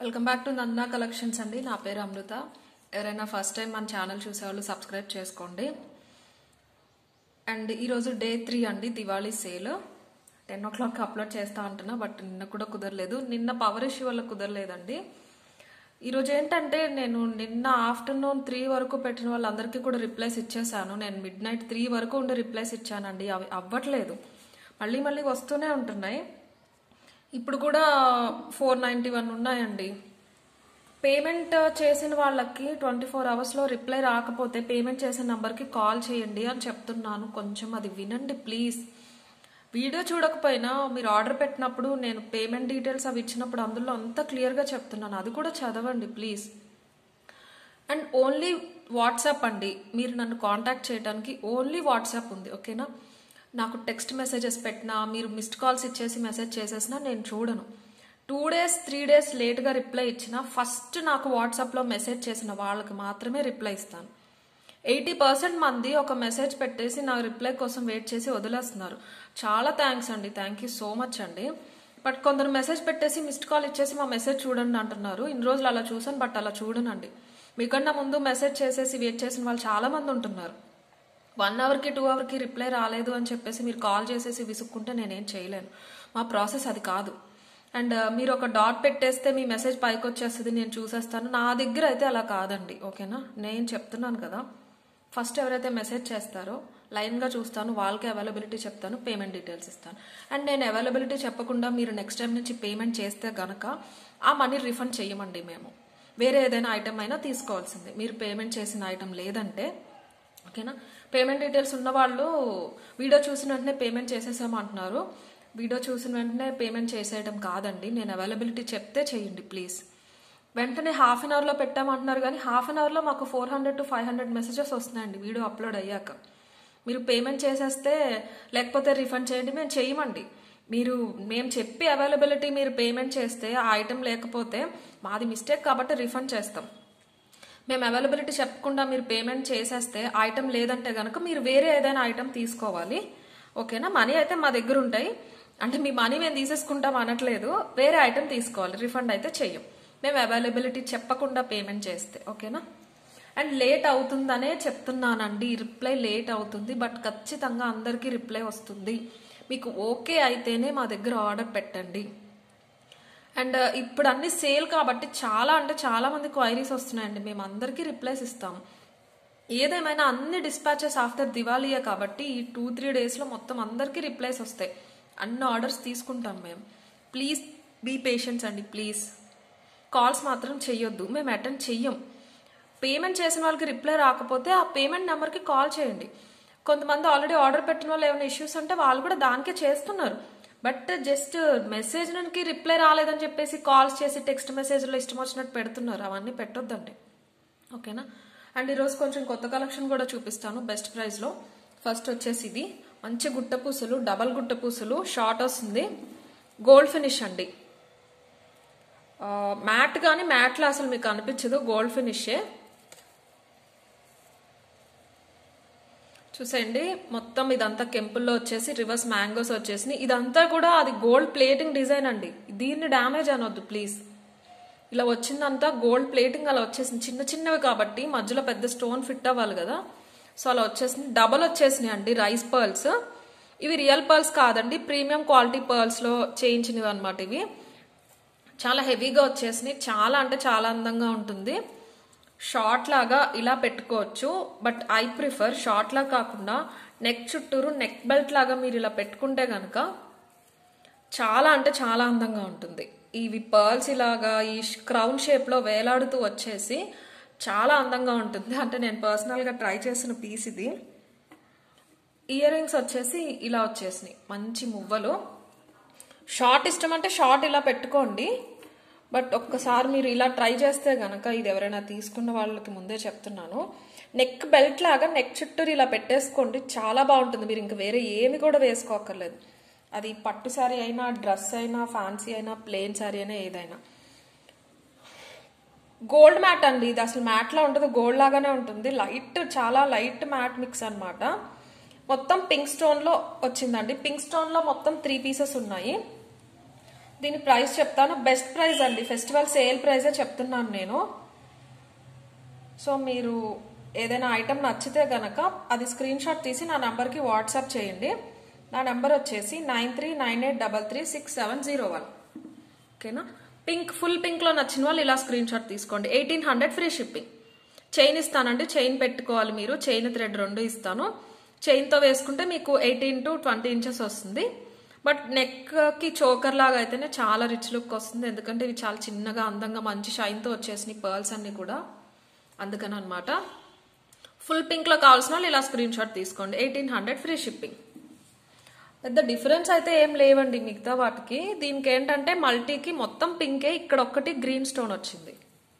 welcome back to Nanda collections అండి నా పేరు అమృత ఎవరైనా ఫస్ట్ టైం మన ఛానల్ చూసేవాళ్ళు సబ్స్క్రైబ్ చేసుకోండి అండ్ ఈరోజు డే త్రీ అండి Diwali sale ten o'clock upload చేస్తా అంటున్నా బట్ నిన్న కూడా కుదరలేదు నిన్న పవర్ ఇష్యూ వల్ల కుదరలేదండి ఈరోజు ఏంటంటే నేను నిన్న ఆఫ్టర్నూన్ త్రీ వరకు పెట్టిన వాళ్ళందరికీ కూడా రిప్లైస్ ఇచ్చేసాను నేను మిడ్ నైట్ త్రీ వరకు ఉండి రిప్లైస్ ఇచ్చానండి అవి అవ్వట్లేదు మళ్ళీ మళ్ళీ వస్తూనే ఉంటున్నాయి ఇప్పుడు కూడా ఫోర్ నైంటీ వన్ ఉన్నాయండి పేమెంట్ చేసిన వాళ్ళకి ట్వంటీ ఫోర్ అవర్స్లో రిప్లై రాకపోతే పేమెంట్ చేసిన నెంబర్కి కాల్ చేయండి అని చెప్తున్నాను కొంచెం అది వినండి ప్లీజ్ వీడియో చూడకపోయినా మీరు ఆర్డర్ పెట్టినప్పుడు నేను పేమెంట్ డీటెయిల్స్ అవి ఇచ్చినప్పుడు అందులో అంతా క్లియర్గా చెప్తున్నాను అది కూడా చదవండి ప్లీజ్ అండ్ ఓన్లీ వాట్సాప్ అండి మీరు నన్ను కాంటాక్ట్ చేయడానికి ఓన్లీ వాట్సాప్ ఉంది ఓకేనా నాకు టెక్స్ట్ మెసేజెస్ పెట్టినా మీరు మిస్డ్ కాల్స్ ఇచ్చేసి మెసేజ్ చేసేసినా నేను చూడను టూ డేస్ త్రీ డేస్ లేట్గా రిప్లై ఇచ్చినా ఫస్ట్ నాకు వాట్సాప్లో మెసేజ్ చేసిన వాళ్ళకి మాత్రమే రిప్లై ఇస్తాను ఎయిటీ పర్సెంట్ మంది ఒక మెసేజ్ పెట్టేసి నా రిప్లై కోసం వెయిట్ చేసి వదిలేస్తున్నారు చాలా థ్యాంక్స్ అండి థ్యాంక్ యూ సో మచ్ అండి బట్ కొందరు మెసేజ్ పెట్టేసి మిస్డ్ కాల్ ఇచ్చేసి మా మెసేజ్ చూడండి అంటున్నారు ఇన్ని రోజులు అలా చూసాను బట్ అలా చూడనండి మీకన్నా ముందు మెసేజ్ చేసేసి వెయిట్ చేసిన వాళ్ళు చాలా మంది ఉంటున్నారు వన్ అవర్కి టూ అవర్కి రిప్లై రాలేదు అని చెప్పేసి మీరు కాల్ చేసేసి విసుక్కుంటే నేనేం చేయలేను మా ప్రాసెస్ అది కాదు అండ్ మీరు ఒక డాట్ పెట్టేస్తే మీ మెసేజ్ పైకి వచ్చేస్తుంది నేను చూసేస్తాను నా దగ్గర అయితే అలా కాదండి ఓకేనా నేను చెప్తున్నాను కదా ఫస్ట్ ఎవరైతే మెసేజ్ చేస్తారో లైన్గా చూస్తాను వాళ్ళకి అవైలబిలిటీ చెప్తాను పేమెంట్ డీటెయిల్స్ ఇస్తాను అండ్ నేను అవైలబిలిటీ చెప్పకుండా మీరు నెక్స్ట్ టైం నుంచి పేమెంట్ చేస్తే గనక ఆ మనీ రిఫండ్ చేయమండి మేము వేరే ఏదైనా ఐటమ్ అయినా తీసుకోవాల్సిందే మీరు పేమెంట్ చేసిన ఐటమ్ లేదంటే ఓకేనా పేమెంట్ డీటెయిల్స్ ఉన్న వాళ్ళు వీడియో చూసిన వెంటనే పేమెంట్ చేసేసామంటున్నారు వీడియో చూసిన వెంటనే పేమెంట్ చేసేయడం కాదండి నేను అవైలబిలిటీ చెప్తే చేయండి ప్లీజ్ వెంటనే హాఫ్ అన్ అవర్లో పెట్టామంటున్నారు కానీ హాఫ్ అన్ అవర్లో మాకు four hundred to five hundred messages వస్తున్నాయండి వీడియో అప్లోడ్ అయ్యాక మీరు పేమెంట్ చేసేస్తే లేకపోతే రిఫండ్ చేయండి మేము చేయమండి మీరు మేము చెప్పి అవైలబిలిటీ మీరు పేమెంట్ చేస్తే ఆ ఐటెం లేకపోతే మాది మిస్టేక్ కాబట్టి రిఫండ్ చేస్తాం మేము అవైలబిలిటీ చెప్పకుండా మీరు పేమెంట్ చేసేస్తే ఐటెం లేదంటే కనుక మీరు వేరే ఏదైనా ఐటెం తీసుకోవాలి ఓకేనా మనీ అయితే మా దగ్గర ఉంటాయి అంటే మీ మనీ మేము తీసేసుకుంటాం అనట్లేదు వేరే ఐటెం తీసుకోవాలి రిఫండ్ అయితే చెయ్యం మేము అవైలబిలిటీ చెప్పకుండా పేమెంట్ చేస్తే ఓకేనా అండ్ లేట్ అవుతుందనే చెప్తున్నానండి రిప్లై లేట్ అవుతుంది బట్ ఖచ్చితంగా అందరికీ రిప్లై వస్తుంది మీకు ఓకే అయితేనే మా దగ్గర ఆర్డర్ పెట్టండి అండ్ ఇప్పుడు అన్ని సేల్ కాబట్టి చాలా అంటే చాలా మంది క్వైరీస్ వస్తున్నాయండి మేము అందరికీ రిప్లైస్ ఇస్తాం ఏదేమైనా అన్ని డిస్పాచెస్ ఆఫ్టర్ దివాళీయే కాబట్టి ఈ టూ త్రీ డేస్లో మొత్తం అందరికీ రిప్లైస్ వస్తాయి అన్ని ఆర్డర్స్ తీసుకుంటాం మేము ప్లీజ్ బీ పేషెంట్స్ అండి ప్లీజ్ కాల్స్ మాత్రం చెయ్యొద్దు మేము అటెండ్ చెయ్యం పేమెంట్ చేసిన వాళ్ళకి రిప్లై రాకపోతే ఆ పేమెంట్ నెంబర్కి కాల్ చేయండి కొంతమంది ఆల్రెడీ ఆర్డర్ పెట్టిన వాళ్ళు ఏమైనా ఇష్యూస్ అంటే వాళ్ళు కూడా దానికే చేస్తున్నారు బట్ జస్ట్ మెసేజ్ నుంచి రిప్లై రాలేదని చెప్పేసి కాల్స్ చేసి టెక్స్ట్ మెసేజ్లో ఇష్టం వచ్చినట్టు పెడుతున్నారు అవన్నీ పెట్టొద్దండి ఓకేనా అండ్ ఈరోజు కొంచెం కొత్త కలెక్షన్ కూడా చూపిస్తాను బెస్ట్ ప్రైస్లో ఫస్ట్ వచ్చేసి ఇది మంచి గుట్ట పూసలు డబల్ గుట్ట పూసలు షార్ట్ వస్తుంది గోల్డ్ ఫినిష్ అండి మ్యాట్ కానీ మ్యాట్లో అసలు మీకు అనిపించదు గోల్డ్ ఫినిషే చూసేయండి మొత్తం ఇదంతా కెంపుల్లో వచ్చేసి రివర్స్ మ్యాంగోస్ వచ్చేసి ఇదంతా కూడా అది గోల్డ్ ప్లేటింగ్ డిజైన్ అండి దీన్ని డ్యామేజ్ అనొద్దు ప్లీజ్ ఇలా వచ్చిందంతా గోల్డ్ ప్లేటింగ్ అలా వచ్చేసింది చిన్న చిన్నవి కాబట్టి మధ్యలో పెద్ద స్టోన్ ఫిట్ అవ్వాలి కదా సో అలా వచ్చేసింది డబల్ వచ్చేసినాయి అండి రైస్ పర్ల్స్ ఇవి రియల్ పర్ల్స్ కాదండి ప్రీమియం క్వాలిటీ పర్ల్స్లో చేయించినవి అనమాట ఇవి చాలా హెవీగా వచ్చేసినాయి చాలా అంటే చాలా అందంగా ఉంటుంది షార్ట్ లాగా ఇలా పెట్టుకోవచ్చు బట్ ఐ ప్రిఫర్ షార్ట్ లాగా కాకుండా నెక్ చుట్టూరు నెక్ బెల్ట్ లాగా మీరు ఇలా పెట్టుకుంటే కనుక చాలా అంటే చాలా అందంగా ఉంటుంది ఇవి పర్ల్స్ ఇలాగా ఈ క్రౌన్ షేప్లో వేలాడుతూ వచ్చేసి చాలా అందంగా ఉంటుంది అంటే నేను పర్సనల్గా ట్రై చేసిన పీస్ ఇది ఇయర్ రింగ్స్ వచ్చేసి ఇలా వచ్చేసినాయి మంచి మువ్వలు షార్ట్ ఇష్టం అంటే షార్ట్ ఇలా పెట్టుకోండి బట్ ఒక్కసారి మీరు ఇలా ట్రై చేస్తే గనక ఇది ఎవరైనా తీసుకున్న వాళ్ళకి ముందే చెప్తున్నాను నెక్ బెల్ట్ లాగా నెక్ చుట్టూరు ఇలా పెట్టేసుకోండి చాలా బాగుంటుంది మీరు ఇంకా వేరే ఏమి కూడా వేసుకోక్కర్లేదు అది పట్టు శారీ అయినా డ్రెస్ అయినా ఫ్యాన్సీ అయినా ప్లెయిన్ శారీ అయినా ఏదైనా గోల్డ్ మ్యాట్ అండి ఇది అసలు మ్యాట్లో ఉంటుంది గోల్డ్ లాగానే ఉంటుంది లైట్ చాలా లైట్ మ్యాట్ మిక్స్ అనమాట మొత్తం పింక్ స్టోన్లో వచ్చిందండి పింక్ స్టోన్లో మొత్తం త్రీ పీసెస్ ఉన్నాయి దీని ప్రైస్ చెప్తాను బెస్ట్ ప్రైస్ అండి ఫెస్టివల్ సేల్ ప్రైజే చెప్తున్నాను నేను సో మీరు ఏదైనా ఐటమ్ నచ్చితే గనక అది స్క్రీన్ షాట్ తీసి నా నంబర్కి వాట్సాప్ చేయండి నా నెంబర్ వచ్చేసి nine three nine eight double three six seven zero one ఓకేనా పింక్ ఫుల్ పింక్లో నచ్చిన వాళ్ళు ఇలా స్క్రీన్ షాట్ తీసుకోండి eighteen hundred free shipping chain ఇస్తానండి చైన్ పెట్టుకోవాలి మీరు చైన్ థ్రెడ్ రెండు ఇస్తాను చైన్తో వేసుకుంటే మీకు ఎయిటీన్ టు ట్వంటీ ఇంచెస్ వస్తుంది బట్ నెక్కి చోకర్ లాగా అయితేనే చాలా రిచ్ లుక్ వస్తుంది ఎందుకంటే ఇవి చాలా చిన్నగా అందంగా మంచి షైన్తో వచ్చేసినాయి పర్ల్స్ అన్ని కూడా అందుకని అనమాట ఫుల్ పింక్లో కావాల్సిన వాళ్ళు ఇలా స్క్రీన్ షాట్ తీసుకోండి ఎయిటీన్ హండ్రెడ్ ఫ్రీ షిప్పింగ్ పెద్ద డిఫరెన్స్ అయితే ఏం లేవండి మిగతా వాటికి దీనికి ఏంటంటే మల్టీకి మొత్తం పింకే ఇక్కడ ఒక్కటి గ్రీన్ స్టోన్ వచ్చింది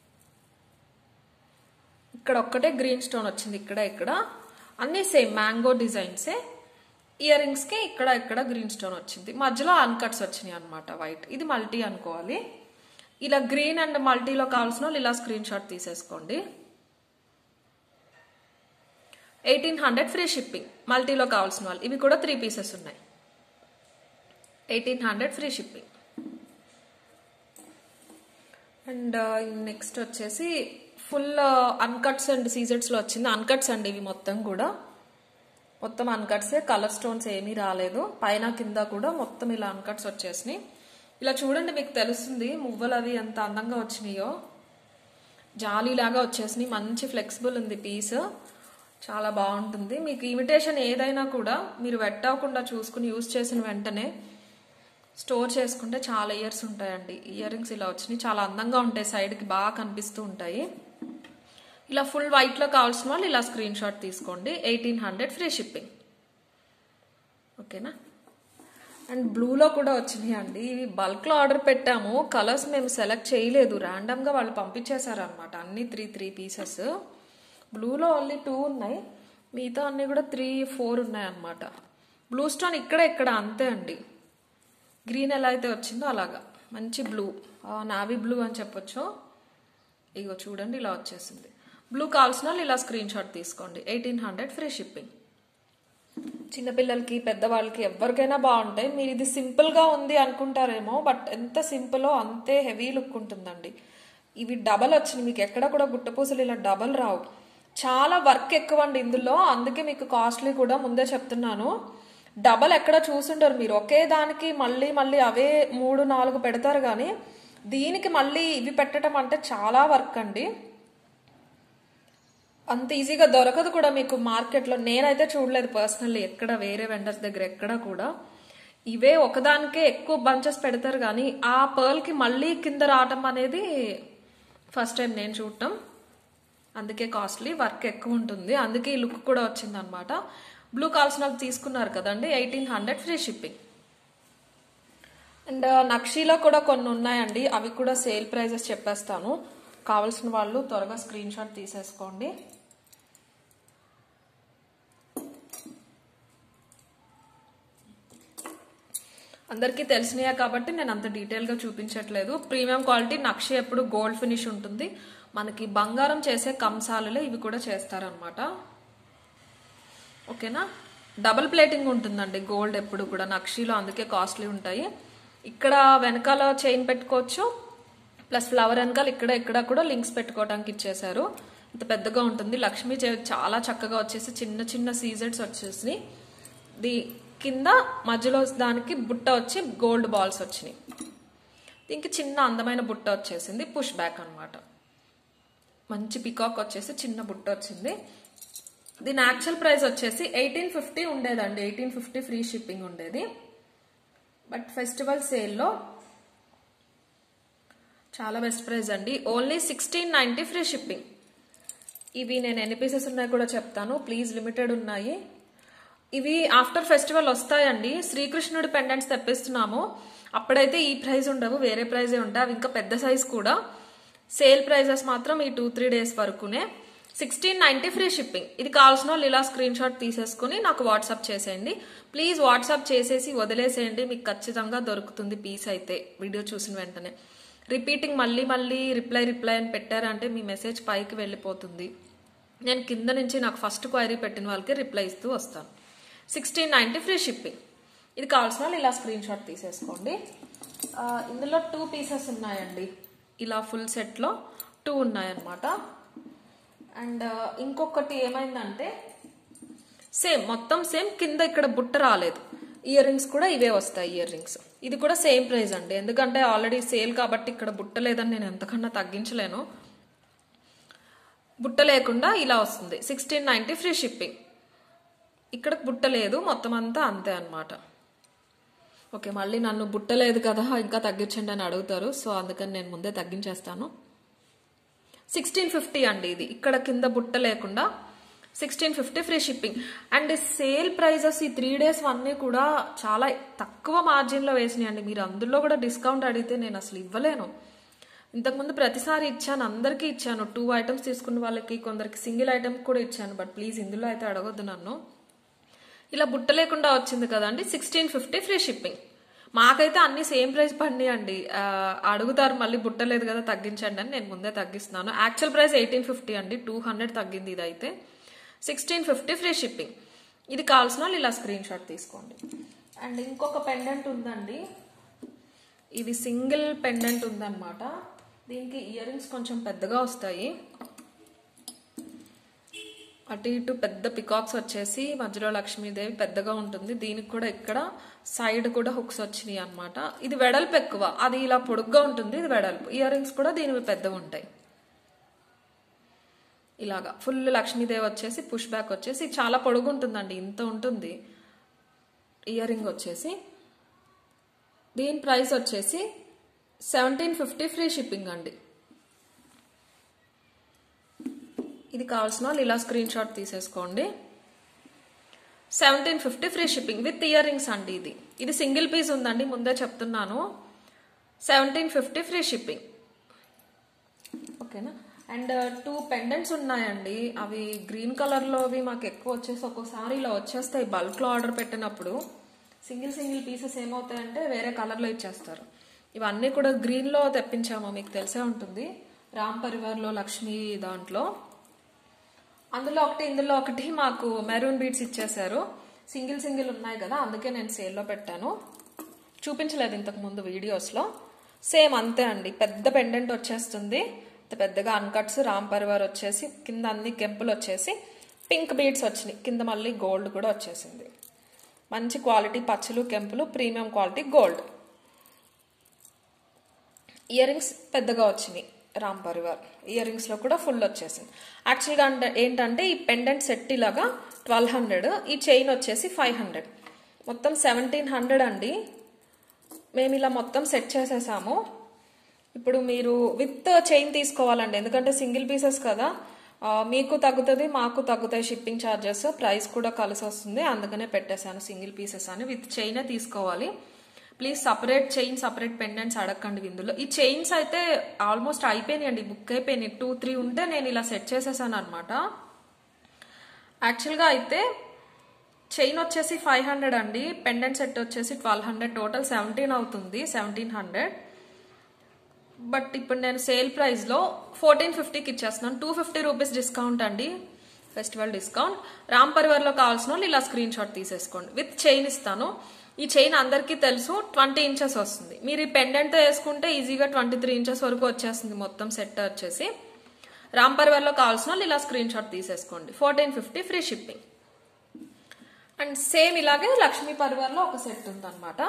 ఇక్కడ ఒక్కటే గ్రీన్ స్టోన్ వచ్చింది ఇక్కడ ఇక్కడ అన్నీ సేమ్ మ్యాంగో డిజైన్సే ఇయర్ రింగ్స్కి ఇక్కడ ఇక్కడ గ్రీన్ స్టోన్ వచ్చింది మధ్యలో అన్కట్స్ వచ్చినాయి అనమాట వైట్ ఇది మల్టీ అనుకోవాలి ఇలా గ్రీన్ అండ్ మల్టీలో కావాల్సిన వాళ్ళు ఇలా స్క్రీన్ షాట్ తీసేసుకోండి ఎయిటీన్ హండ్రెడ్ ఫ్రీ షిప్పింగ్ మల్టీలో కావాల్సిన వాళ్ళు ఇవి కూడా త్రీ పీసెస్ ఉన్నాయి eighteen hundred free shipping and next వచ్చేసి ఫుల్ అన్కట్స్ అండ్ సీజెట్స్లో వచ్చింది అన్కట్స్ అండి ఇవి మొత్తం కూడా మొత్తం అన్కట్సే కలర్ స్టోన్స్ ఏమీ రాలేదు పైన కింద కూడా మొత్తం ఇలా అన్కట్స్ వచ్చేసినాయి ఇలా చూడండి మీకు తెలుస్తుంది మువ్వలు అవి ఎంత అందంగా వచ్చినాయో జాలీలాగా వచ్చేసినాయి మంచి ఫ్లెక్సిబుల్ ఉంది పీస్ చాలా బాగుంటుంది మీకు ఇమిటేషన్ ఏదైనా కూడా మీరు వెట్టవకుండా చూసుకుని యూస్ చేసిన వెంటనే స్టోర్ చేసుకుంటే చాలా ఇయర్స్ ఉంటాయండి ఇయర్ రింగ్స్ ఇలా వచ్చినాయి చాలా అందంగా ఉంటాయి సైడ్కి బాగా కనిపిస్తూ ఉంటాయి ఇలా ఫుల్ వైట్లో కావాల్సిన వాళ్ళు ఇలా స్క్రీన్ షాట్ తీసుకోండి ఎయిటీన్ హండ్రెడ్ ఫ్రీ షిప్పింగ్ ఓకేనా అండ్ బ్లూలో కూడా వచ్చినాయి అండి ఇవి బల్క్లో ఆర్డర్ పెట్టాము కలర్స్ మేము సెలెక్ట్ చేయలేదు ర్యాండమ్గా వాళ్ళు పంపించేశారనమాట అన్ని త్రీ త్రీ పీసెస్ బ్లూలో ఓన్లీ టూ ఉన్నాయి మిగతా అన్ని కూడా త్రీ ఫోర్ ఉన్నాయి అన్నమాట బ్లూ స్టోన్ ఇక్కడ ఇక్కడ అంతే అండి గ్రీన్ ఎలా అయితే వచ్చిందో అలాగా మంచి బ్లూ నావీ బ్లూ అని చెప్పొచ్చు ఇగో చూడండి ఇలా వచ్చేసింది బ్లూ కావాల్సిన వాళ్ళు ఇలా స్క్రీన్ షాట్ తీసుకోండి ఎయిటీన్ హండ్రెడ్ ఫ్రీ షిప్పింగ్ చిన్నపిల్లలకి పెద్దవాళ్ళకి ఎవరికైనా బాగుంటాయి మీరు ఇది సింపుల్గా ఉంది అనుకుంటారేమో బట్ ఎంత సింపులో అంతే హెవీ లుక్ ఉంటుందండి ఇవి డబల్ వచ్చినాయి మీకు ఎక్కడ కూడా గుట్టపూసలు ఇలా డబల్ రావు చాలా వర్క్ ఎక్కువ అండి ఇందులో అందుకే మీకు కాస్ట్లీ కూడా ముందే చెప్తున్నాను డబల్ ఎక్కడ చూసుంటారు మీరు ఒకే దానికి మళ్ళీ మళ్ళీ అవే మూడు నాలుగు పెడతారు కానీ దీనికి మళ్ళీ ఇవి పెట్టడం అంటే చాలా వర్క్ అండి అంత ఈజీగా దొరకదు కూడా మీకు మార్కెట్లో నేనైతే చూడలేదు పర్సనల్లీ ఎక్కడ వేరే వెండర్స్ దగ్గర ఎక్కడ కూడా ఇవే ఒకదానికే ఎక్కువ బంచెస్ పెడతారు కానీ ఆ పర్ల్కి మళ్ళీ కింద రావటం అనేది ఫస్ట్ టైం నేను చూడటం అందుకే కాస్ట్లీ వర్క్ ఎక్కువ ఉంటుంది అందుకే ఈ లుక్ కూడా వచ్చింది అనమాట బ్లూ కావాల్సిన వాళ్ళు తీసుకున్నారు కదండి eighteen hundred free shipping and నక్షీలో కూడా కొన్ని ఉన్నాయండి అవి కూడా సేల్ ప్రైజెస్ చెప్పేస్తాను కావాల్సిన వాళ్ళు త్వరగా స్క్రీన్ షాట్ తీసేసుకోండి అందరికీ తెలిసినాయా కాబట్టి నేను అంత డీటెయిల్గా చూపించట్లేదు ప్రీమియం క్వాలిటీ నక్షి ఎప్పుడు గోల్డ్ ఫినిష్ ఉంటుంది మనకి బంగారం చేసే కంసాలలో ఇవి కూడా చేస్తారనమాట ఓకేనా డబుల్ ప్లేటింగ్ ఉంటుందండి గోల్డ్ ఎప్పుడు కూడా నక్షీలో అందుకే కాస్ట్లీ ఉంటాయి ఇక్కడ వెనకాల చైన్ పెట్టుకోవచ్చు ప్లస్ ఫ్లవర్ వెనకాల ఇక్కడ ఇక్కడ కూడా లింక్స్ పెట్టుకోవడానికి ఇచ్చేసారు ఇంత పెద్దగా ఉంటుంది లక్ష్మీ చాలా చక్కగా వచ్చేసి చిన్న చిన్న సీజెడ్స్ వచ్చేసి ది కింద మధ్యలో దానికి బుట్ట వచ్చి గోల్డ్ బాల్స్ వచ్చినాయి దీనికి చిన్న అందమైన బుట్ట వచ్చేసింది పుష్ బ్యాక్ అనమాట మంచి పికాక్ వచ్చేసి చిన్న బుట్ట వచ్చింది దీని యాక్చువల్ ప్రైస్ వచ్చేసి ఎయిటీన్ ఫిఫ్టీ ఉండేదండి ఎయిటీన్ ఫిఫ్టీ ఫ్రీ షిప్పింగ్ ఉండేది బట్ ఫెస్టివల్ సేల్లో చాలా బెస్ట్ ప్రైస్ అండి only sixteen ninety free shipping ఇవి నేను ఎన్ని పీసెస్ ఉన్నాయో కూడా చెప్తాను ప్లీజ్ లిమిటెడ్ ఉన్నాయి ఇవి ఆఫ్టర్ ఫెస్టివల్ వస్తాయండి శ్రీకృష్ణుడి పెండెంట్స్ తెప్పిస్తున్నాము అప్పుడైతే ఈ ప్రైస్ ఉండవు వేరే ప్రైజే ఉంటాయి అవి ఇంకా పెద్ద సైజ్ కూడా సేల్ ప్రైజెస్ మాత్రం ఈ టూ త్రీ డేస్ వరకునే సిక్స్టీన్ నైంటీ ఫ్రీ షిప్పింగ్ ఇది కావాల్సిన వాళ్ళు ఇలా స్క్రీన్ షాట్ తీసేసుకుని నాకు వాట్సాప్ చేసేయండి ప్లీజ్ వాట్సాప్ చేసేసి వదిలేసేయండి మీకు ఖచ్చితంగా దొరుకుతుంది పీస్ అయితే వీడియో చూసిన వెంటనే రిపీటింగ్ మళ్ళీ మళ్ళీ రిప్లై రిప్లై అని పెట్టారంటే మీ మెసేజ్ పైకి వెళ్ళిపోతుంది నేను కింద నుంచి నాకు ఫస్ట్ క్వైరీ పెట్టిన వాళ్ళకి రిప్లై ఇస్తూ వస్తాను సిక్స్టీన్ నైంటీ ఫ్రీ షిప్పింగ్ ఇది కావాల్సిన వాళ్ళు ఇలా స్క్రీన్ షాట్ తీసేసుకోండి ఆ, ఇందులో టూ పీసెస్ ఉన్నాయండి ఇలా ఫుల్ సెట్లో టూ ఉన్నాయన్నమాట అండ్ ఇంకొకటి ఏమైందంటే సేమ్ మొత్తం సేమ్ కింద ఇక్కడ బుట్ట రాలేదు ఇయర్ రింగ్స్ కూడా ఇవే వస్తాయి ఇయర్ రింగ్స్ ఇది కూడా సేమ్ ప్రైస్ అండి ఎందుకంటే ఆల్రెడీ సేల్ కాబట్టి ఇక్కడ బుట్ట లేదని నేను ఎంతకన్నా తగ్గించలేను బుట్ట లేకుండా ఇలా వస్తుంది సిక్స్టీన్ నైంటీ ఫ్రీ షిప్పింగ్ ఇక్కడ బుట్ట లేదు మొత్తం అంతా అంతే అన్నమాట ఓకే మళ్ళీ నన్ను బుట్ట లేదు కదా ఇంకా తగ్గించండి అని అడుగుతారు సో అందుకని నేను ముందే తగ్గించేస్తాను సిక్స్టీన్ ఫిఫ్టీ అండి ఇది ఇక్కడ కింద బుట్ట లేకుండా sixteen fifty free shipping and sale prices ఈ త్రీ డేస్ అన్నీ కూడా చాలా తక్కువ మార్జిన్లో వేసినాయండి మీరు అందులో కూడా డిస్కౌంట్ అడిగితే నేను అసలు ఇవ్వలేను ఇంతకుముందు ప్రతిసారి ఇచ్చాను అందరికీ ఇచ్చాను టూ ఐటమ్స్ తీసుకున్న వాళ్ళకి కొందరికి సింగిల్ ఐటమ్ కూడా ఇచ్చాను బట్ ప్లీజ్ ఇందులో అయితే అడగొద్దు నన్ను ఇలా బుట్ట లేకుండా వచ్చింది కదండి సిక్స్టీన్ ఫిఫ్టీ ఫ్రీ షిప్పింగ్ మాకైతే అన్ని సేమ్ ప్రైస్ పడినాయండి ఆ, అడుగుతారు మళ్ళీ బుట్ట లేదు కదా తగ్గించండి అని నేను ముందే తగ్గిస్తున్నాను యాక్చువల్ ప్రైస్ ఎయిటీన్ ఫిఫ్టీ అండి టూ హండ్రెడ్ తగ్గింది ఇది అయితే సిక్స్టీన్ ఫిఫ్టీ ఫ్రీ షిప్పింగ్ ఇది కావాల్సిన వాళ్ళు ఇలా స్క్రీన్ షాట్ తీసుకోండి అండ్ ఇంకొక పెండెంట్ ఉందండి ఇది సింగిల్ పెండెంట్ ఉందన్నమాట దీనికి ఇయర్ రింగ్స్ కొంచెం పెద్దగా వస్తాయి అటు ఇటు పెద్ద పికాక్స్ వచ్చేసి మధ్యలో లక్ష్మీదేవి పెద్దగా ఉంటుంది దీనికి కూడా ఇక్కడ సైడ్ కూడా హుక్స్ వచ్చినాయి అన్నమాట ఇది వెడల్పు ఎక్కువ అది ఇలా పొడుగ్గా ఉంటుంది ఇది వెడల్పు ఇయర్ రింగ్స్ కూడా దీనివి పెద్దగా ఉంటాయి ఇలాగా ఫుల్ లక్ష్మీదేవి వచ్చేసి పుష్ బ్యాక్ వచ్చేసి చాలా పొడుగు ఉంటుందండి ఇంత ఉంటుంది ఇయర్ రింగ్ వచ్చేసి దీని ప్రైస్ వచ్చేసి సెవెంటీన్ ఫిఫ్టీ ఫ్రీ షిప్పింగ్ అండి ఇది కావాల్సిన వాళ్ళు ఇలా స్క్రీన్ షాట్ తీసేసుకోండి seventeen fifty free shipping with ear rings అండి ఇది ఇది సింగిల్ పీస్ ఉందండి ముందే చెప్తున్నాను సెవెంటీన్ ఫిఫ్టీ ఫ్రీ షిప్పింగ్ ఓకేనా అండ్ టూ పెండెంట్స్ ఉన్నాయండి అవి గ్రీన్ కలర్లో అవి మాకు ఎక్కువ వచ్చేసి ఒక్కోసారి ఇలా వచ్చేస్తాయి బల్క్లో ఆర్డర్ పెట్టినప్పుడు సింగిల్ సింగిల్ పీసెస్ ఏమవుతాయంటే వేరే కలర్లో ఇచ్చేస్తారు ఇవన్నీ కూడా గ్రీన్లో తెప్పించాము మీకు తెలిసే ఉంటుంది రామ్ పరివార్లో లక్ష్మి దాంట్లో అందులో ఒకటి ఇందులో ఒకటి మాకు మెరూన్ బీడ్స్ ఇచ్చేశారు సింగిల్ సింగిల్ ఉన్నాయి కదా అందుకే నేను సేల్లో పెట్టాను చూపించలేదు ఇంతకు ముందు వీడియోస్లో సేమ్ అంతే అండి పెద్ద పెండెంట్ వచ్చేస్తుంది ఇంత పెద్దగా అన్కట్స్ రామ్ పరివార్ వచ్చేసి కింద అన్ని కెంపులు వచ్చేసి పింక్ బీడ్స్ వచ్చినాయి కింద మళ్ళీ గోల్డ్ కూడా వచ్చేసింది మంచి క్వాలిటీ పచ్చలు కెంపులు premium quality gold earrings పెద్దగా వచ్చినాయి రామ్ పరివార్ ఇయర్ రింగ్స్ లో కూడా ఫుల్ వచ్చేసింది యాక్చువల్గా అంటే ఏంటంటే ఈ పెండెంట్ సెట్ ఇలాగా ట్వెల్వ్ హండ్రెడ్ ఈ చైన్ వచ్చేసి ఫైవ్ హండ్రెడ్ మొత్తం సెవెంటీన్ హండ్రెడ్ అండి మేము ఇలా మొత్తం సెట్ చేసేసాము ఇప్పుడు మీరు విత్ చైన్ తీసుకోవాలండి ఎందుకంటే సింగిల్ పీసెస్ కదా ఆ, మీకు తగ్గుతుంది మాకు తగ్గుతాయి షిప్పింగ్ ఛార్జెస్ ప్రైస్ కూడా కలిసి వస్తుంది అందుకనే పెట్టేశాను సింగిల్ పీసెస్ అని విత్ చైనే తీసుకోవాలి please separate chain separate pendants అడగండి ఇందులో ఈ చైన్స్ అయితే ఆల్మోస్ట్ అయిపోయినాయండి బుక్ అయిపోయినాయి టూ త్రీ ఉంటే నేను ఇలా సెట్ చేసేసాను అనమాట యాక్చువల్గా అయితే చైన్ వచ్చేసి ఫైవ్ హండ్రెడ్ అండి పెండెంట్ సెట్ వచ్చేసి ట్వెల్వ్ హండ్రెడ్ టోటల్ సెవెంటీన్ అవుతుంది సెవెంటీన్ హండ్రెడ్ బట్ ఇప్పుడు నేను సేల్ ప్రైస్లో ఫోర్టీన్ ఫిఫ్టీకి ఇచ్చేస్తున్నాను టూ ఫిఫ్టీ రూపీస్ డిస్కౌంట్ అండి ఫెస్టివల్ డిస్కౌంట్ రామ్ పరివార్లో కావాల్సిన వాళ్ళు ఇలా స్క్రీన్ షాట్ తీసేసుకోండి విత్ చైన్ ఇస్తాను ఈ చైన్ అందరికీ తెలుసు ట్వంటీ ఇంచెస్ వస్తుంది మీరు ఈ పెండెంట్తో వేసుకుంటే ఈజీగా ట్వంటీ త్రీ ఇంచెస్ వరకు వచ్చేస్తుంది మొత్తం సెట్ వచ్చేసి రామ్ పరివార్లో కావాల్సిన వాళ్ళు ఇలా స్క్రీన్ షాట్ తీసేసుకోండి fourteen fifty free shipping and same ఇలాగే లక్ష్మీ పరివార్లో ఒక సెట్ ఉందన్నమాట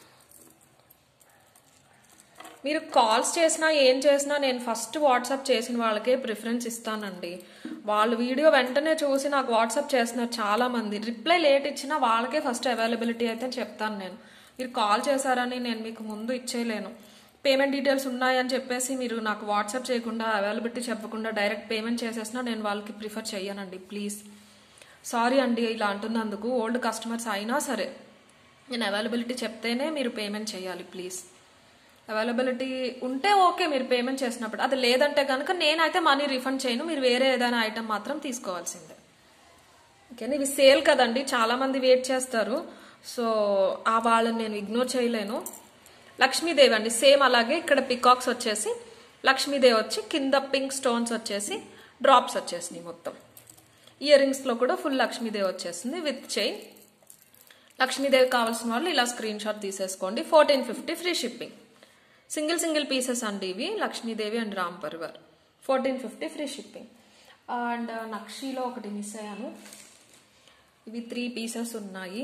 మీరు కాల్స్ చేసినా ఏం చేసినా నేను ఫస్ట్ వాట్సాప్ చేసిన వాళ్ళకే ప్రిఫరెన్స్ ఇస్తానండి వాళ్ళు వీడియో వెంటనే చూసి నాకు వాట్సాప్ చేస్తున్నారు చాలా మంది రిప్లై లేట్ ఇచ్చినా వాళ్ళకే ఫస్ట్ అవైలబిలిటీ అయితే చెప్తాను నేను మీరు కాల్ చేశారని నేను మీకు ముందు ఇచ్చేయలేను పేమెంట్ డీటెయిల్స్ ఉన్నాయని చెప్పేసి మీరు నాకు వాట్సాప్ చేయకుండా అవైలబిలిటీ చెప్పకుండా డైరెక్ట్ పేమెంట్ చేసేసినా నేను వాళ్ళకి ప్రిఫర్ చేయనండి ప్లీజ్ సారీ అండి ఇలా అంటున్నందుకు ఓల్డ్ కస్టమర్స్ అయినా సరే నేను అవైలబిలిటీ చెప్తేనే మీరు పేమెంట్ చేయాలి ప్లీజ్ అవైలబిలిటీ ఉంటే ఓకే మీరు పేమెంట్ చేసినప్పుడు అది లేదంటే కనుక నేనైతే మనీ రిఫండ్ చేయను మీరు వేరే ఏదైనా ఐటమ్ మాత్రం తీసుకోవాల్సిందే ఓకేనా ఇవి సేల్ కదండి చాలా మంది వెయిట్ చేస్తారు సో ఆ వాళ్ళని నేను ఇగ్నోర్ చేయలేను లక్ష్మీదేవి అండి సేమ్ అలాగే ఇక్కడ పికాక్స్ వచ్చేసి లక్ష్మీదేవి వచ్చి కింద పింక్ స్టోన్స్ వచ్చేసి డ్రాప్స్ వచ్చేసినాయి మొత్తం ఇయర్ రింగ్స్లో కూడా ఫుల్ లక్ష్మీదేవి వచ్చేసింది విత్ చైన్ లక్ష్మీదేవి కావాల్సిన వాళ్ళు ఇలా స్క్రీన్ షాట్ తీసేసుకోండి fourteen fifty free shipping single single pieces అండి ఇవి Lakshmidevi and Ram Parivar fourteen fifty free shipping and నక్షీలో ఒకటి మిస్ అయ్యాను ఇవి త్రీ పీసెస్ ఉన్నాయి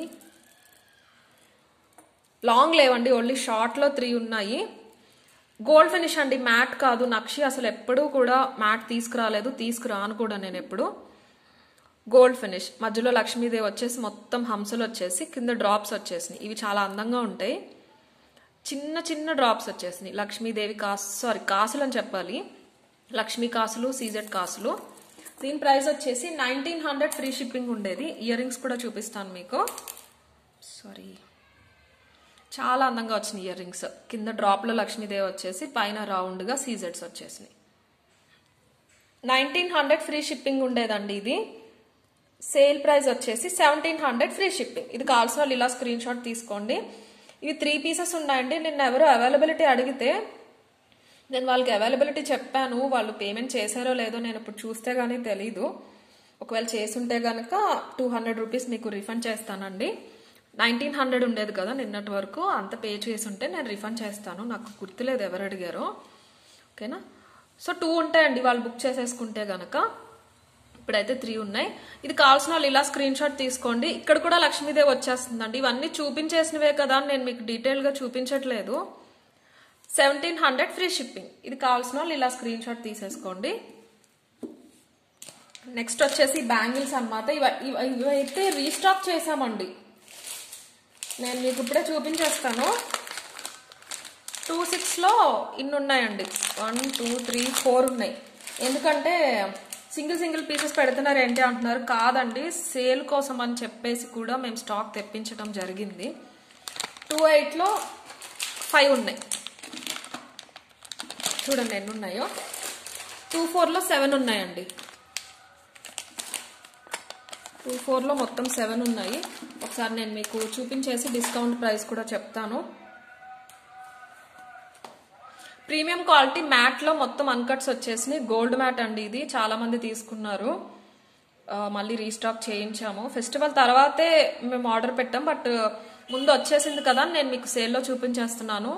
లాంగ్ లేవండి ఓన్లీ షార్ట్లో త్రీ ఉన్నాయి గోల్డ్ ఫినిష్ అండి మ్యాట్ కాదు నక్షి అసలు ఎప్పుడూ కూడా మ్యాట్ తీసుకురాలేదు తీసుకురాను కూడా నేను ఎప్పుడు గోల్డ్ ఫినిష్ మధ్యలో లక్ష్మీదేవి వచ్చేసి మొత్తం హంసలు వచ్చేసి కింద డ్రాప్స్ వచ్చేసినాయి ఇవి చాలా అందంగా ఉంటాయి చిన్న చిన్న డ్రాప్స్ వచ్చేసినాయి లక్ష్మీదేవి కాసు సారీ కాసులు అని చెప్పాలి లక్ష్మీ కాసులు సీజెడ్ కాసులు దీని ప్రైస్ వచ్చేసి నైన్టీన్ హండ్రెడ్ ఫ్రీ షిప్పింగ్ ఉండేది ఇయర్ రింగ్స్ కూడా చూపిస్తాను మీకు సారీ చాలా అందంగా వచ్చినాయి ఇయర్ రింగ్స్ కింద డ్రాప్లో లక్ష్మీదేవి వచ్చేసి పైన రౌండ్గా సీజెడ్స్ వచ్చేసినాయి నైన్టీన్ హండ్రెడ్ ఫ్రీ షిప్పింగ్ ఉండేదండి ఇది సేల్ ప్రైస్ వచ్చేసి సెవెంటీన్ హండ్రెడ్ ఫ్రీ షిప్పింగ్ ఇది కావాల్సిన వాళ్ళు ఇలా స్క్రీన్ షాట్ తీసుకోండి ఇవి త్రీ పీసెస్ ఉన్నాయండి నిన్న ఎవరు అవైలబిలిటీ అడిగితే నేను వాళ్ళకి అవైలబిలిటీ చెప్పాను వాళ్ళు పేమెంట్ చేశారో లేదో నేను ఇప్పుడు చూస్తే కానీ తెలీదు ఒకవేళ చేసుంటే కనుక టూ హండ్రెడ్ రూపీస్ మీకు రిఫండ్ చేస్తానండి నైన్టీన్ హండ్రెడ్ ఉండేది కదా నిన్నటి వరకు అంత పే చేసి ఉంటే నేను రిఫండ్ చేస్తాను నాకు గుర్తులేదు ఎవరు అడిగారో ఓకేనా సో టూ ఉంటాయండి వాళ్ళు బుక్ చేసేసుకుంటే గనక ఇప్పుడైతే త్రీ ఉన్నాయి ఇది కావాల్సిన వాళ్ళు ఇలా స్క్రీన్ షాట్ తీసుకోండి ఇక్కడ కూడా లక్ష్మీదేవి వచ్చేస్తుందండి ఇవన్నీ చూపించేసినవే కదా అని నేను మీకు డీటెయిల్గా చూపించట్లేదు సెవెంటీన్ హండ్రెడ్ ఫ్రీ షిప్పింగ్ ఇది కావాల్సిన వాళ్ళు ఇలా స్క్రీన్ షాట్ తీసేసుకోండి నెక్స్ట్ వచ్చేసి బ్యాంగిల్స్ అనమాట ఇవ ఇవ- ఇవైతే రీస్టాక్ చేసామండి నేను మీకు ఇప్పుడే చూపించేస్తాను టూ సిక్స్లో ఇన్ని ఉన్నాయండి వన్ టూ త్రీ ఫోర్ ఉన్నాయి ఎందుకంటే సింగిల్ సింగిల్ పీసెస్ పెడుతున్నారు ఏంటి అంటున్నారు కాదండి సేల్ కోసం అని చెప్పేసి కూడా మేము స్టాక్ తెప్పించడం జరిగింది టూ ఎయిట్లో ఫైవ్ ఉన్నాయి చూడండి ఎన్ని ఉన్నాయో టూ ఫోర్లో సెవెన్ ఉన్నాయండి టూ ఫోర్లో మొత్తం సెవెన్ ఉన్నాయి ఒకసారి నేను మీకు చూపించేసి డిస్కౌంట్ ప్రైస్ కూడా చెప్తాను ప్రీమియం క్వాలిటీ మ్యాట్లో మొత్తం అన్కట్స్ వచ్చేసినాయి గోల్డ్ మ్యాట్ అండి ఇది చాలా మంది తీసుకున్నారు ఆ, మళ్ళీ రీస్టాక్ చేయించాము ఫెస్టివల్ తర్వాతే మేము ఆర్డర్ పెట్టాం బట్ ముందు వచ్చేసింది కదా అని నేను మీకు సేల్లో చూపించేస్తున్నాను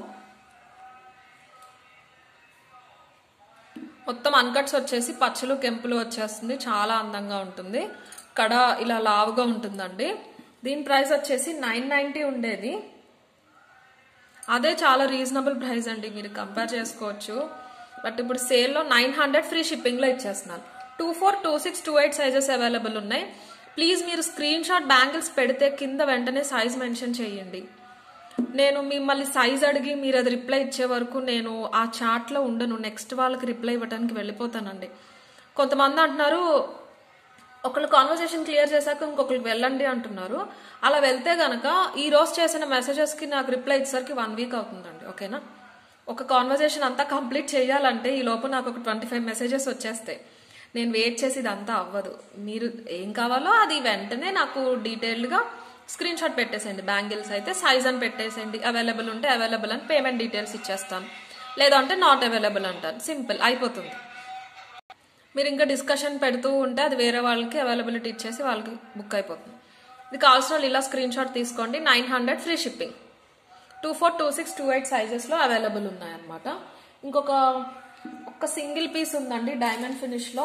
మొత్తం అన్కట్స్ వచ్చేసి పచ్చలు కెంపులు వచ్చేస్తుంది చాలా అందంగా ఉంటుంది కడ ఇలా లావుగా ఉంటుందండి దీని ప్రైస్ వచ్చేసి నైన్ నైంటీ ఉండేది అదే చాలా రీజనబుల్ ప్రైస్ అండి మీరు కంపేర్ చేసుకోవచ్చు బట్ ఇప్పుడు సేల్లో నైన్ హండ్రెడ్ ఫ్రీ షిప్పింగ్లో ఇచ్చేస్తున్నాను two four two six two eight sizes available ఉన్నాయి ప్లీజ్ మీరు స్క్రీన్ షాట్ బ్యాంగిల్స్ పెడితే కింద వెంటనే సైజ్ మెన్షన్ చేయండి నేను మిమ్మల్ని సైజ్ అడిగి మీరు అది రిప్లై ఇచ్చే వరకు నేను ఆ చాట్లో ఉండను నెక్స్ట్ వాళ్ళకి రిప్లై ఇవ్వడానికి వెళ్ళిపోతానండి కొంతమంది అంటున్నారు ఒకళ్ళు కాన్వర్సేషన్ క్లియర్ చేశాక ఇంకొకరికి వెళ్ళండి అంటున్నారు అలా వెళ్తే గనక ఈ రోజు చేసిన మెసేజెస్కి నాకు రిప్లై ఇచ్చేసరికి వన్ వీక్ అవుతుందండి ఓకేనా ఒక కాన్వర్సేషన్ అంతా కంప్లీట్ చేయాలంటే ఈ లోపు నాకు ఒక ట్వంటీ ఫైవ్ మెసేజెస్ వచ్చేస్తాయి నేను వెయిట్ చేసి ఇదంతా అవ్వదు మీరు ఏం కావాలో అది వెంటనే నాకు డీటెయిల్డ్గా స్క్రీన్ షాట్ పెట్టేసేయండి బ్యాంగిల్స్ అయితే సైజ్ అని పెట్టేసేయండి అవైలబుల్ ఉంటే అవైలబుల్ అని పేమెంట్ డీటెయిల్స్ ఇచ్చేస్తాను లేదంటే నాట్ అవైలబుల్ అంటాను సింపుల్ అయిపోతుంది మీరు ఇంకా డిస్కషన్ పెడుతూ ఉంటే అది వేరే వాళ్ళకి అవైలబిలిటీ ఇచ్చేసి వాళ్ళకి బుక్ అయిపోతుంది ఇది కావాల్సిన వాళ్ళు ఇలా స్క్రీన్ షాట్ తీసుకోండి nine hundred free shipping two four two six two eight సైజెస్లో అవైలబుల్ ఉన్నాయన్నమాట ఇంకొక ఒక సింగిల్ పీస్ ఉందండి డైమండ్ ఫినిష్లో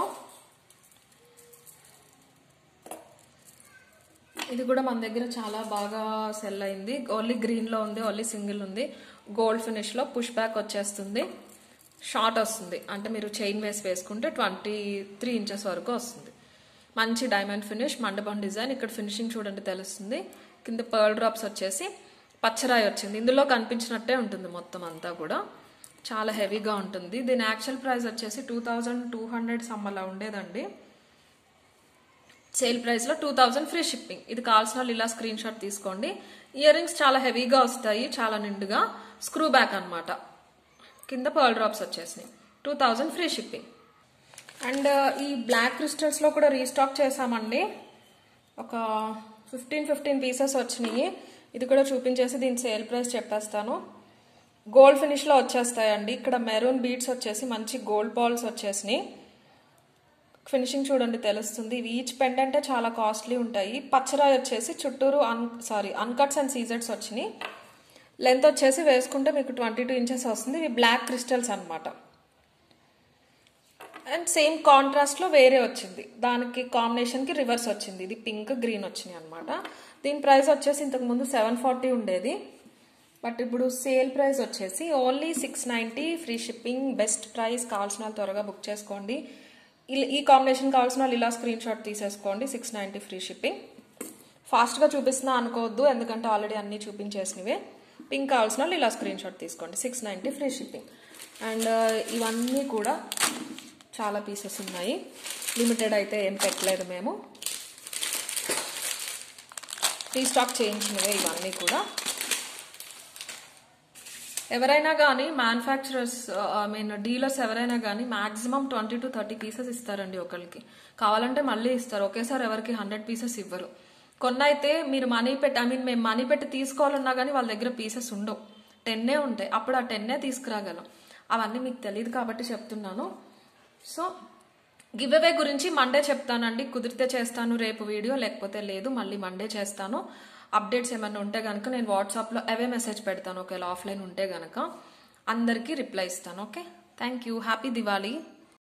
ఇది కూడా మన దగ్గర చాలా బాగా సెల్ అయింది ఓన్లీ గ్రీన్లో ఉంది ఓన్లీ సింగిల్ ఉంది గోల్డ్ ఫినిష్లో పుష్ బ్యాక్ వచ్చేస్తుంది షార్ట్ వస్తుంది అంటే మీరు చైన్ వేసి వేసుకుంటే ట్వంటీ త్రీ ఇంచెస్ వరకు వస్తుంది మంచి డైమండ్ ఫినిష్ మండపం డిజైన్ ఇక్కడ ఫినిషింగ్ చూడండి తెలుస్తుంది కింద పర్ల్ డ్రాప్స్ వచ్చేసి పచ్చరాయి వచ్చింది ఇందులో కనిపించినట్టే ఉంటుంది మొత్తం అంతా కూడా చాలా హెవీగా ఉంటుంది దీని యాక్చువల్ ప్రైస్ వచ్చేసి two thousand two hundred some అలా ఉండేదండి సేల్ ప్రైస్లో టూ థౌజండ్ ఫ్రీ షిప్పింగ్ ఇది కావాల్సిన వాళ్ళు ఇలా స్క్రీన్ షాట్ తీసుకోండి ఇయర్ రింగ్స్ చాలా హెవీగా వస్తాయి చాలా నిండుగా స్క్రూ బ్యాక్ అన్నమాట కింద పర్ల్ డ్రాప్స్ వచ్చేసినాయి two thousand free shipping and ఈ బ్లాక్ క్రిస్టల్స్లో కూడా రీస్టాక్ చేసామండి ఒక ఫిఫ్టీన్ ఫిఫ్టీన్ పీసెస్ వచ్చినాయి ఇది కూడా చూపించేసి దీని సేల్ ప్రైస్ చెప్పేస్తాను గోల్డ్ ఫినిష్లో వచ్చేస్తాయండి ఇక్కడ మెరూన్ బీడ్స్ వచ్చేసి మంచి గోల్డ్ బాల్స్ వచ్చేసినాయి ఫినిషింగ్ చూడండి తెలుస్తుంది ఇవి ఈచ్ పెండెంటే చాలా కాస్ట్లీ ఉంటాయి పచ్చరాయి వచ్చేసి చుట్టూరు అన్ సారీ అన్కట్స్ అండ్ సీజెడ్స్ వచ్చినాయి లెంత్ వచ్చేసి వేసుకుంటే మీకు ట్వంటీ టూ ఇంచెస్ వస్తుంది ఇవి బ్లాక్ క్రిస్టల్స్ అనమాట అండ్ సేమ్ కాంట్రాస్ట్లో వేరే వచ్చింది దానికి కాంబినేషన్కి రివర్స్ వచ్చింది ఇది పింక్ గ్రీన్ వచ్చినాయి అనమాట దీని ప్రైస్ వచ్చేసి ఇంతకు ముందు సెవెన్ ఫార్టీ ఉండేది బట్ ఇప్పుడు సేల్ ప్రైస్ వచ్చేసి only six ninety free shipping best price కావాల్సిన వాళ్ళు త్వరగా బుక్ చేసుకోండి ఇల్- ఈ కాంబినేషన్ కావాల్సిన వాళ్ళు ఇలా స్క్రీన్ షాట్ తీసేసుకోండి సిక్స్ నైంటీ ఫ్రీ షిప్పింగ్ ఫాస్ట్గా చూపిస్తున్నా అనుకోవద్దు ఎందుకంటే ఆల్రెడీ అన్నీ చూపించేసినవే పింక్ కావాల్సిన వాళ్ళు ఇలా స్క్రీన్ షాట్ తీసుకోండి six ninety free shipping and ఇవన్నీ కూడా చాలా పీసెస్ ఉన్నాయి లిమిటెడ్ అయితే ఏం పెట్టలేదు మేము రీస్టాక్ చేయించినవే ఇవన్నీ కూడా ఎవరైనా కానీ మ్యానుఫ్యాక్చరర్స్ ఐ మీన్ డీలర్స్ ఎవరైనా కానీ maximum twenty to thirty pieces ఇస్తారండి ఒకరికి కావాలంటే మళ్ళీ ఇస్తారు ఒకేసారి ఎవరికి హండ్రెడ్ పీసెస్ ఇవ్వరు కొన్ని అయితే మీరు మనీ పెట్టి ఐ మీన్ మేము మనీ పెట్టి తీసుకోవాలన్నా కానీ వాళ్ళ దగ్గర పీసెస్ ఉండవు టెన్నే ఉంటాయి అప్పుడు ఆ టెన్నే తీసుకురాగలం అవన్నీ మీకు తెలియదు కాబట్టి చెప్తున్నాను సో గివ్ అవే గురించి మండే చెప్తానండి కుదిరితే చేస్తాను రేపు వీడియో లేకపోతే లేదు మళ్ళీ మండే చేస్తాను అప్డేట్స్ ఏమైనా ఉంటే కనుక నేను వాట్సాప్లో అవే మెసేజ్ పెడతాను ఒకవేళ ఆఫ్లైన్ ఉంటే కనుక అందరికీ రిప్లై ఇస్తాను okay thank you happy Diwali